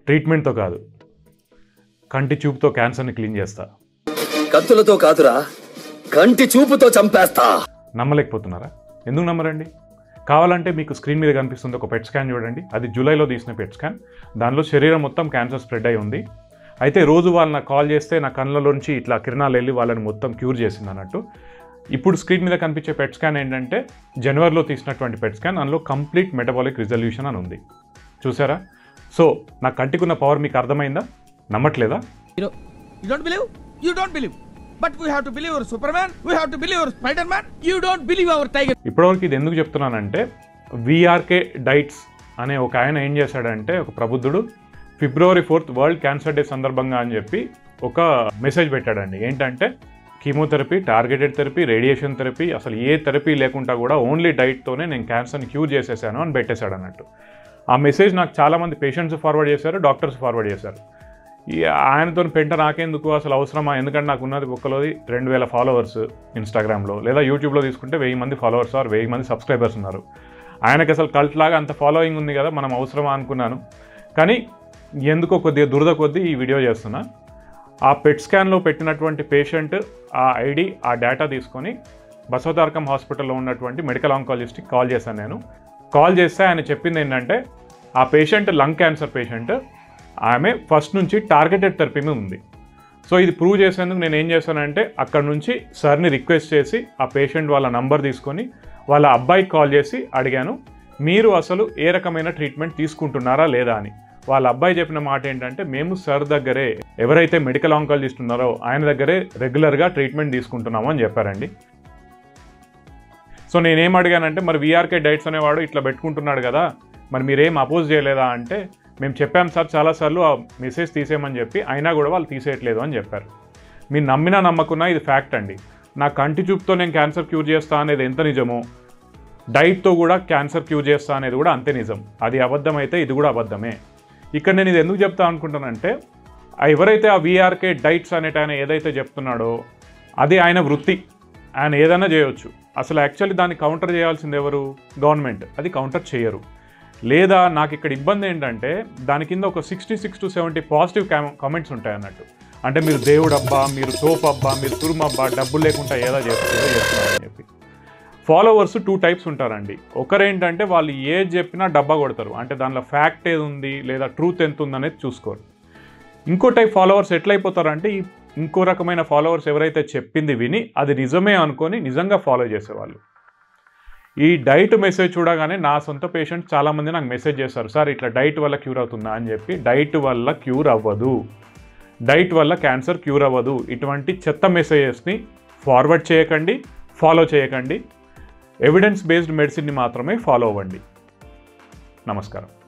ట్రీట్మెంట్తో కాదు కంటి చూపుతో క్యాన్సర్ని క్లీన్ చేస్తా కత్తులతో కాదురా కంటి చూపుతో చంపేస్తా నమ్మలేకపోతున్నారా ఎందుకు నమ్మరండి కావాలంటే మీకు స్క్రీన్ మీద కనిపిస్తుంది ఒక పెట్ స్కాన్ చూడండి అది జూలైలో తీసిన పెట్ స్కాన్ దానిలో శరీరం మొత్తం క్యాన్సర్ స్ప్రెడ్ అయి ఉంది అయితే రోజు వాళ్ళు నాకు కాల్ చేస్తే నా కళ్ళలోంచి ఇట్లా కిరణాలు వెళ్ళి వాళ్ళని మొత్తం క్యూర్ చేసింది అన్నట్టు ఇప్పుడు స్క్రీన్ మీద కనిపించే పెట్ స్కాన్ ఏంటంటే జనవరిలో తీసినటువంటి పెట్ స్కాన్ అందులో కంప్లీట్ మెటబాలిక్ రిజల్యూషన్ అని ఉంది చూసారా సో నా కంటికున్న పవర్ మీకు అర్థమైందా నమ్మట్లేదా You don't believe? You don't believe. But we have to believe our Superman, we have to believe our Spider-Man, you don't believe our Tiger. ఇప్పటివరకు ఇది ఎందుకు చెప్తున్నానంటే విఆర్కే డైట్స్ అనే ఒక ఆయన ఏం చేశాడంటే ఒక ప్రబుద్ధుడు February fourth World Cancer Day సందర్భంగా అని చెప్పి ఒక మెసేజ్ పెట్టాడండి ఏంటంటే chemotherapy targeted therapy radiation therapy అసలు ఏ థెరపీ లేకుండా కూడా ఓన్లీ డైట్తోనే నేను క్యాన్సర్ని క్యూర్ చేసేసాను అని పెట్టేశాడు అన్నట్టు ఆ మెసేజ్ నాకు చాలామంది పేషెంట్స్ ఫార్వర్డ్ చేశారు డాక్టర్స్ ఫార్వర్డ్ చేశారు ఈ ఆయనతో పెంట నాకెందుకు అసలు అవసరమా ఎందుకంటే నాకు ఉన్నది ఒక్కలోది రెండు వేల ఫాలోవర్స్ ఇన్స్టాగ్రామ్లో లేదా యూట్యూబ్లో తీసుకుంటే వెయ్యి మంది ఫాలోవర్స్ ఆర్ వెయ్యి మంది సబ్స్క్రైబర్స్ ఉన్నారు ఆయనకి అసలు కల్ట్ లాగా అంత ఫాలోయింగ్ ఉంది కదా మనం అవసరమా అనుకున్నాను కానీ ఎందుకో కొద్దిగా దురద కొద్దీ ఈ వీడియో చేస్తున్నా ఆ పెట్ స్కాన్లో పెట్టినటువంటి పేషెంట్ ఆ ఐడి ఆ డేటా తీసుకొని బసవతారకం హాస్పిటల్లో ఉన్నటువంటి మెడికల్ ఆంకాలజిస్ట్కి కాల్ చేశాను నేను కాల్ చేస్తే ఆయన చెప్పింది ఏంటంటే ఆ పేషెంట్ లంగ్ క్యాన్సర్ పేషెంట్ ఆమె ఫస్ట్ నుంచి టార్గెటెడ్ థెరపీ మీద ఉంది సో ఇది ప్రూవ్ చేసేందుకు నేను ఏం చేశానంటే అక్కడ నుంచి సార్ని రిక్వెస్ట్ చేసి ఆ పేషెంట్ వాళ్ళ నంబర్ తీసుకొని వాళ్ళ అబ్బాయికి కాల్ చేసి అడిగాను మీరు అసలు ఏ రకమైన ట్రీట్మెంట్ తీసుకుంటున్నారా లేదా అని వాళ్ళ అబ్బాయి చెప్పిన మాట ఏంటంటే మేము సార్ దగ్గరే ఎవరైతే మెడికల్ ఆంకాలజిస్ట్ ఉన్నారో ఆయన దగ్గరే రెగ్యులర్గా ట్రీట్మెంట్ తీసుకుంటున్నాము అని చెప్పారండి సో నేనేం అడిగానంటే మరి వీఆర్కే డైట్స్ అనేవాడు ఇట్లా పెట్టుకుంటున్నాడు కదా మరి మీరేం అపోజ్ చేయలేదా అంటే మేము చెప్పాం సార్ చాలాసార్లు ఆ మెసేజ్ తీసేయమని చెప్పి అయినా కూడా వాళ్ళు తీసేయట్లేదు అని చెప్పారు మీరు నమ్మినా నమ్మకున్నా ఇది ఫ్యాక్ట్ అండి నా కంటి చూపుతో నేను క్యాన్సర్ క్యూర్ చేస్తా అనేది ఎంత నిజమో డైట్తో కూడా క్యాన్సర్ క్యూర్ చేస్తా అనేది కూడా అంతే నిజం అది అబద్ధం అయితే ఇది కూడా అబద్ధమే ఇక్కడ నేను ఇది ఎందుకు చెప్తా అనుకుంటానంటే ఆ ఎవరైతే ఆ వీఆర్కే డైట్స్ అనేట ఆయన ఏదైతే చెప్తున్నాడో అది ఆయన వృత్తి ఆయన ఏదైనా చేయొచ్చు అసలు యాక్చువల్లీ దాన్ని కౌంటర్ చేయాల్సింది ఎవరు గవర్నమెంట్ అది కౌంటర్ చేయరు లేదా నాకు ఇక్కడ ఇబ్బంది ఏంటంటే దాని కింద ఒక sixty six to seventy positive comments ఉంటాయి అన్నట్టు అంటే మీరు దేవుడు అబ్బా మీరు తోపు అబ్బా మీరు తురుమబ్బా డబ్బులు లేకుండా ఏదో చేస్తారు ఏదో చేస్తున్నారని చెప్పి ఫాలోవర్స్ టూ టైప్స్ ఉంటారండి ఒకరేంటంటే వాళ్ళు ఏది చెప్పినా డబ్బా కొడతారు అంటే దానిలో ఫ్యాక్ట్ ఏది ఉంది లేదా ట్రూత్ ఎంత ఉందనేది చూసుకోరు ఇంకో టైప్ ఫాలోవర్స్ ఎట్లయిపోతారంటే ఈ ఇంకో రకమైన ఫాలోవర్స్ ఎవరైతే చెప్పింది విని అది నిజమే అనుకొని నిజంగా ఫాలో చేసేవాళ్ళు ఈ డైట్ మెసేజ్ చూడగానే నా సొంత పేషెంట్ చాలామంది నాకు మెసేజ్ చేస్తారు సార్ ఇట్లా డైట్ వల్ల క్యూర్ అవుతుందా అని చెప్పి డైట్ వల్ల క్యూర్ అవ్వదు డైట్ వల్ల క్యాన్సర్ క్యూర్ అవ్వదు ఇటువంటి చెత్త మెసేజెస్ని ఫార్వర్డ్ చేయకండి ఫాలో చేయకండి ఎవిడెన్స్ బేస్డ్ మెడిసిన్ని మాత్రమే ఫాలో అవ్వండి నమస్కారం